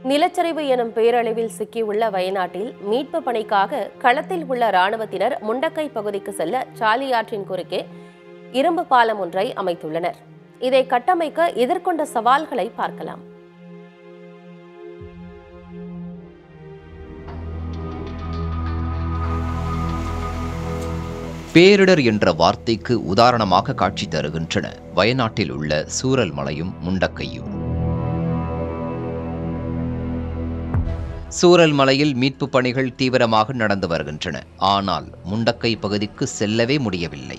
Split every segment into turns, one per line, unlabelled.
நிலச்சரிவு எனும் பேரழிவில் சிக்கியுள்ள வயநாட்டில் மீட்பு பணிக்காக களத்தில் உள்ள ராணுவத்தினர் முண்டக்கை பகுதிக்கு செல்ல சாலி ஆற்றின் குறுக்கே இரும்பு பாலம் ஒன்றை அமைத்துள்ளனர் இதை கட்டமைக்க எதிர்கொண்ட சவால்களை பார்க்கலாம்
பேரிடர் என்ற வார்த்தைக்கு உதாரணமாக காட்சி தருகின்றன வயநாட்டில் உள்ள சூரல் மலையும் முண்டக்கையும் சூரல் மலையில் மீட்பு பணிகள் தீவிரமாக நடந்து வருகின்றன ஆனால் முண்டக்கை பகுதிக்கு செல்லவே முடியவில்லை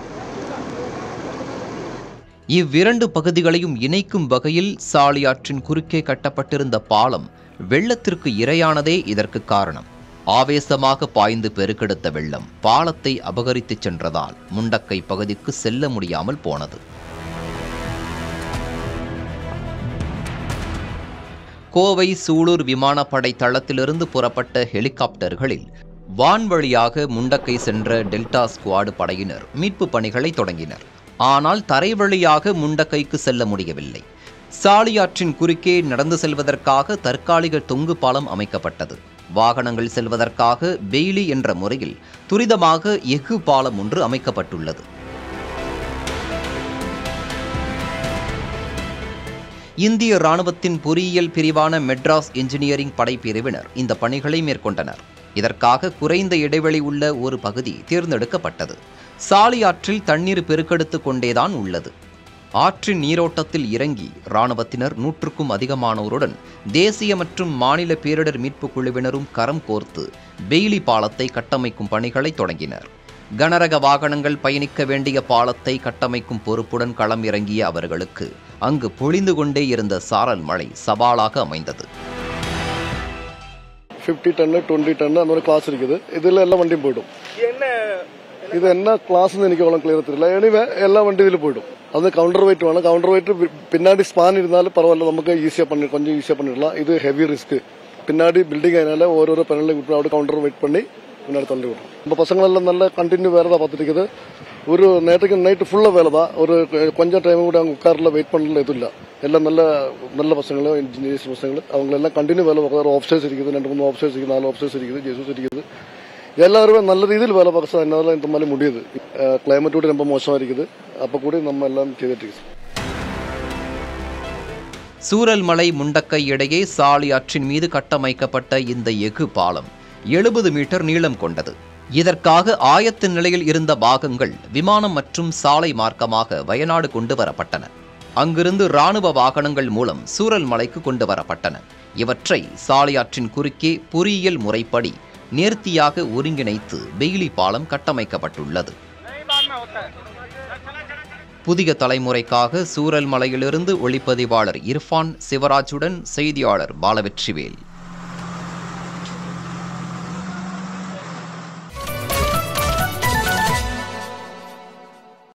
இவ்விரண்டு பகுதிகளையும் இணைக்கும் வகையில் சாலியாற்றின் குறுக்கே கட்டப்பட்டிருந்த பாலம் வெள்ளத்திற்கு இரையானதே இதற்கு காரணம் ஆவேசமாக பாய்ந்து பெருக்கெடுத்த வெள்ளம் பாலத்தை அபகரித்துச் சென்றதால் முண்டக்கை பகுதிக்கு செல்ல முடியாமல் போனது கோவை சூலூர் விமானப்படை தளத்திலிருந்து புறப்பட்ட ஹெலிகாப்டர்களில் வான்வழியாக முண்டக்கை சென்ற டெல்டா ஸ்குவாடு படையினர் மீட்பு பணிகளை தொடங்கினர் ஆனால் தரைவழியாக முண்டக்கைக்கு செல்ல முடியவில்லை சாலியாற்றின் குறுக்கே நடந்து செல்வதற்காக தற்காலிக தொங்கு பாலம் அமைக்கப்பட்டது வாகனங்கள் செல்வதற்காக பெய்லி என்ற முறையில் துரிதமாக எஃகு பாலம் ஒன்று அமைக்கப்பட்டுள்ளது இந்திய ராணுவத்தின் பொறியியல் பிரிவான மெட்ராஸ் இன்ஜினியரிங் படைப்பிரிவினர் இந்த பணிகளை மேற்கொண்டனர் இதற்காக குறைந்த இடைவெளி உள்ள ஒரு பகுதி தேர்ந்தெடுக்கப்பட்டது சாலி ஆற்றில் தண்ணீர் பெருக்கெடுத்து கொண்டேதான் உள்ளது ஆற்றின் நீரோட்டத்தில் இறங்கி ராணுவத்தினர் நூற்றுக்கும் அதிகமானோருடன் தேசிய மற்றும் மாநில பேரிடர் மீட்புக் குழுவினரும் கரம் கோர்த்து பெய்லி பாலத்தை கட்டமைக்கும் பணிகளை தொடங்கினர் கனரக வாகனங்கள் பயணிக்க வேண்டிய பாலத்தை கட்டமைக்கும் பொறுப்புடன் களம் இறங்கிய அவர்களுக்கு அங்கு பொழிந்து கொண்டே இருந்த சாரல் மழை சவாலாக அமைந்தது
ஃபிஃப்டி டன்னு டுவெண்ட்டி டன்னு அந்த மாதிரி கிளாஸ் இருக்குது இதில் எல்லா வண்டியும் போயிடும் இது என்ன கிளாஸ்னு எனக்கு அவ்வளோ கிளியர் தெரியல எனிவே எல்லா வண்டி இதில் போயிடும் அது கவுண்டர் வெயிட் வேணும் கவுண்டர் வெயிட் பின்னாடி ஸ்பான் இருந்தாலும் பரவாயில்ல நமக்கு ஈஸியாக பண்ணி கொஞ்சம் ஈஸியாக பண்ணிடலாம் இது ஹெவி ரிஸ்க் பின்னாடி பில்டிங் அதனால ஒரு ஒரு பெனலை விட்டு அப்படி கவுண்டர் வெயிட் பண்ணி முன்னாடி தள்ளி விடும் நம்ம பசங்களெல்லாம் நல்லா கண்டினியூ வேறு தான் பார்த்துட்டு இருக்குது ஒரு நேற்றுக்கு நைட்டு ஃபுல்லாக வேலை தான் ஒரு கொஞ்சம் டைம் கூட அவங்க உட்காரில் வெயிட் பண்ணல எதுவும் இல்லை எல்லாம் நல்ல நல்ல பசங்களும் இன்ஜினியர்ஸ் பசங்களும் அவங்க எல்லாம் கண்டினியூ வேலை பார்க்குற ஆஃபீஸர்ஸ் இருக்குது ரெண்டு மூணு ஆஃபீஸர்ஸ் இருக்குது நாலு ஆஃபீஸர்ஸ் இருக்குது ஜெசூஸ் இருக்குது எல்லாருமே நல்ல ரீதியில் வேலை பார்க்க என்னால் இந்த மாதிரி முடியுது கிளைமேட் கூட ரொம்ப மோசமாக இருக்குது அப்போ கூட நம்ம எல்லாம் செய்துட்டு இருக்குது
சூரல்மலை முண்டக்கை இடையே சாலி ஆற்றின் மீது கட்டமைக்கப்பட்ட இந்த எஃகு பாலம் எழுபது மீட்டர் நீளம் கொண்டது இதற்காக ஆயத்த நிலையில் இருந்த பாகங்கள் விமானம் மற்றும் சாலை மார்க்கமாக வயநாடு கொண்டு வரப்பட்டன அங்கிருந்து ராணுவ வாகனங்கள் மூலம் சூரல்மலைக்கு கொண்டு வரப்பட்டன இவற்றை சாலையாற்றின் குறுக்கே பொறியியல் முறைப்படி நேர்த்தியாக ஒருங்கிணைத்து பெய்லி பாலம் கட்டமைக்கப்பட்டுள்ளது புதிய தலைமுறைக்காக சூரல்மலையிலிருந்து ஒளிப்பதிவாளர் இர்ஃபான் சிவராஜுடன் செய்தியாளர் பாலவெற்றிவேல்